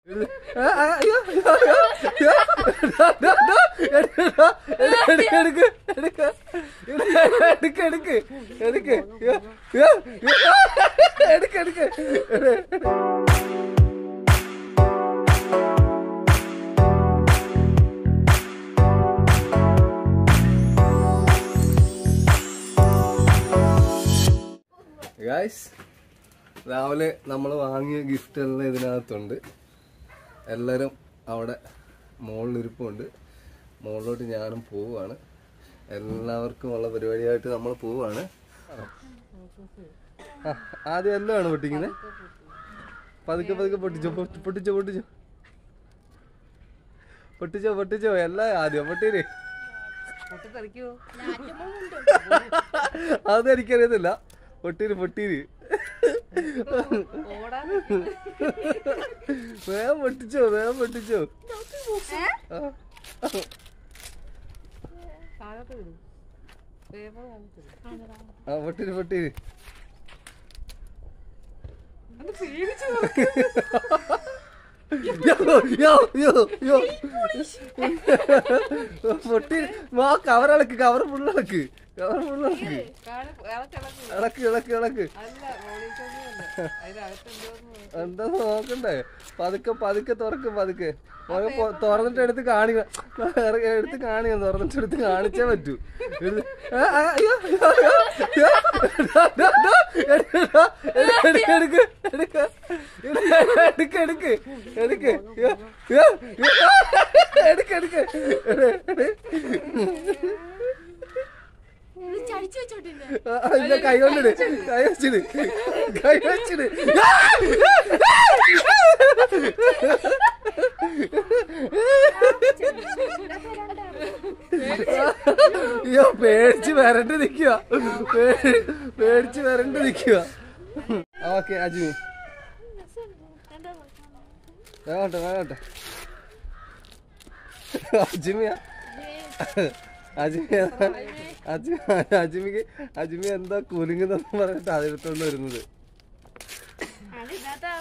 ആ, ആ, അയ്യോ, അയ്യോ, അയ്യോ, അയ്യോ. ഡാ, ഡാ, ഡാ. എടുക്ക്, ഡാ. എടുക്ക്, എടുക്ക്, എടുക്ക്. എടുക്ക്, എടുക്ക്, എടുക്ക്. അയ്യോ, അയ്യോ, അയ്യോ. എടുക്ക്, എടുക്ക്. ഗായ്സ് രാവിലെ നമ്മൾ വാങ്ങിയ ഗിഫ്റ്റ് എല്ലാം ഇതിനകത്തുണ്ട് എല്ലാവരും അവിടെ മുകളിലിരിപ്പുണ്ട് മുകളിലോട്ട് ഞാനും പോവുകയാണ് എല്ലാവർക്കും ഉള്ള പരിപാടിയായിട്ട് നമ്മൾ പോവുകയാണ് ആ, ആദ്യം എല്ലാമാണ് പൊട്ടിക്കുന്നത് പതുക്കെ പതുക്കെ പൊട്ടിച്ചോ പൊട്ടി- പൊട്ടിച്ചോ പൊട്ടിച്ചോ പൊട്ടിച്ചോ പൊട്ടിച്ചോ എല്ലാം ആദ്യം പൊട്ടീര് അതെനിക്കറിയത്തില്ല പൊട്ടീര് പൊട്ടീര് വേഗം പൊട്ടിച്ചോ വേഗം പൊട്ടിച്ചോ ആ. ആ പൊട്ടീര് പൊട്ടീര് യോ, യോ, യോ, യോ. പൊട്ടി മാ കവർ ഇളക്ക് കവർ ഫുള്ളിളക്ക് കവർ ഫുള്ളിളക്ക് ഇളക്ക് ഇളക്ക് ഇളക്ക് എന്താ നോക്കണ്ടേ പതുക്കെ പതുക്കെ തുറക്ക് പതുക്കെ മോനെ പൊ- തുറന്നിട്ട് എടുത്ത് കാണിക്ക എടുത്ത് കാണിക്കണം തുറന്നിട്ട് എടുത്ത് കാണിച്ചേ പറ്റൂ എടുത്ത് ആ, ആ, അയ്യോ, അയ്യോ, അയ്യോ, അയ്യോ. ഡാ, ഡാ, ഡാ. എടുക്ക്, ഡാ. എടുക്ക്, എടുക്ക്, എടുക്ക്. എടുക്ക്, എടുക്ക്, എടുക്ക്. അയ്യോ, അയ്യോ, അയ്യോ. എടുക്ക്, എടുക്ക്. എട്, എട്. ചടിച്ചു വെച്ചോട്ടില്ല ആ, ഇല്ല കൈ കൊണ്ടിട് കൈ വെച്ചിട് കൈ വെച്ചിട് അയ്യോ പേടിച്ച് വരണ്ട് നിക്കുക പേടിച്ച് വരണ്ട് നിക്കുക ഓക്കെ അജ്മി വേണ്ട വേണ്ട അജ്മിയ അജ്മി അജ്മി അജ്മിക്ക് അജ്മി എന്താ കുലുങ്ങുന്നെന്ന് പറഞ്ഞിട്ട് അതിലെത്തോണ്ട് വരുന്നത് അതിനകത്ത്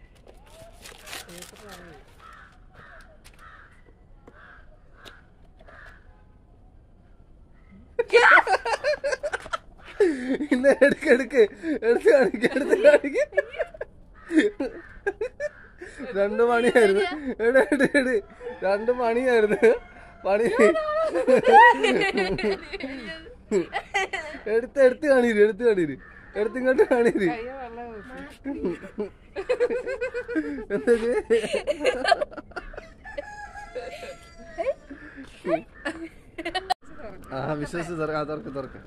ഇല്ല എടുക്ക് എടുക്ക് എടുത്ത് കാണിക്ക് എടുത്ത് കാണിക്ക് രണ്ട് മണിയായിരുന്നു എട് എട് എട് രണ്ട് മണിയായിരുന്നു പണി എടുത്ത് എടുത്ത് കാണീര് എടുത്ത് കാണീര് എടുത്ത് ഇങ്ങോട്ട് കാണീര് എന്താ ഇത്? ആ വിശ്വസിച്ച് തുറക്ക ആ, തുറക്ക് തുറക്ക്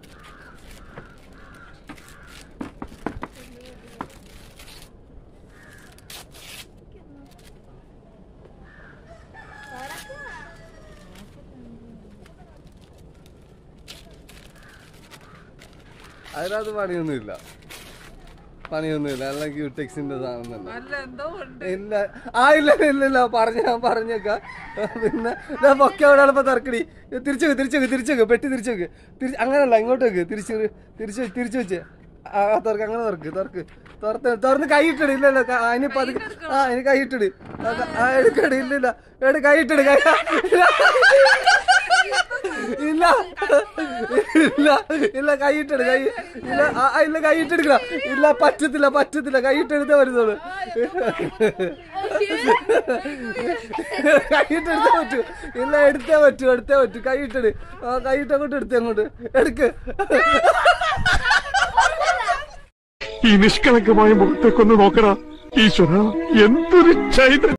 അതിനകത്ത് പണിയൊന്നുമില്ല പണിയൊന്നുമില്ല അല്ലെങ്കിൽ ക്യൂടെക്സിന്റെ സാധനം തന്നെ അല്ല എന്തോ ഉണ്ട് ഇല്ല ആ ഇല്ല ഇല്ല ഇല്ല പറഞ്ഞ ഞാൻ പറഞ്ഞേക്കാം പിന്നെ ഞാൻ പൊക്കെ അവിടെ എളുപ്പം തിരക്കടി തിരിച്ചു വെക്ക് തിരിച്ചു വെക്ക് തിരിച്ചു വെക്ക് പെട്ടി തിരിച്ചു വെക്ക് തിരിച്ച് അങ്ങനല്ല ഇങ്ങോട്ട് വെക്ക് തിരിച്ച് വെക്ക്. തിരിച്ച് വെച്ച് തിരിച്ചു വെച്ച് ആ ആ, തുറക്ക് അങ്ങനെ തുറക്ക് തുറക്ക് തുറത്ത് തുറന്ന് കൈയിട്ടിട് ഇല്ല ഇല്ല ക- അതിന് പതി ആ അതിന് കൈയിട്ടിട് ആ, ക- ആ എടുക്കടി ഇല്ല ഇല്ല എട് കൈയിട്ടിട് കൈ ഇല്ല ഇല്ല ഇല്ല കൈയിട്ടിട് കൈ ഇല്ല ആ, ആ, ഇല്ല കൈയിട്ടെടുക്കല ഇല്ല പറ്റത്തില്ല പറ്റത്തില്ല കൈയിട്ടെടുത്തേ വരുന്നുള്ളൂ കൈയിട്ടെടുത്തേ പറ്റൂ ഇല്ല എടുത്തേ പറ്റൂ എടുത്തേ പറ്റൂ കൈയിട്ടട് ആ കൈയിട്ട് അങ്ങോട്ട് എടുത്തേ അങ്ങോട്ട് എടുക്ക് ഈ നിഷ്കളങ്കമായ മുഖത്തേക്കൊന്ന് നോക്കടാ ഈശ്വര എന്തൊരു ചൈതന്യം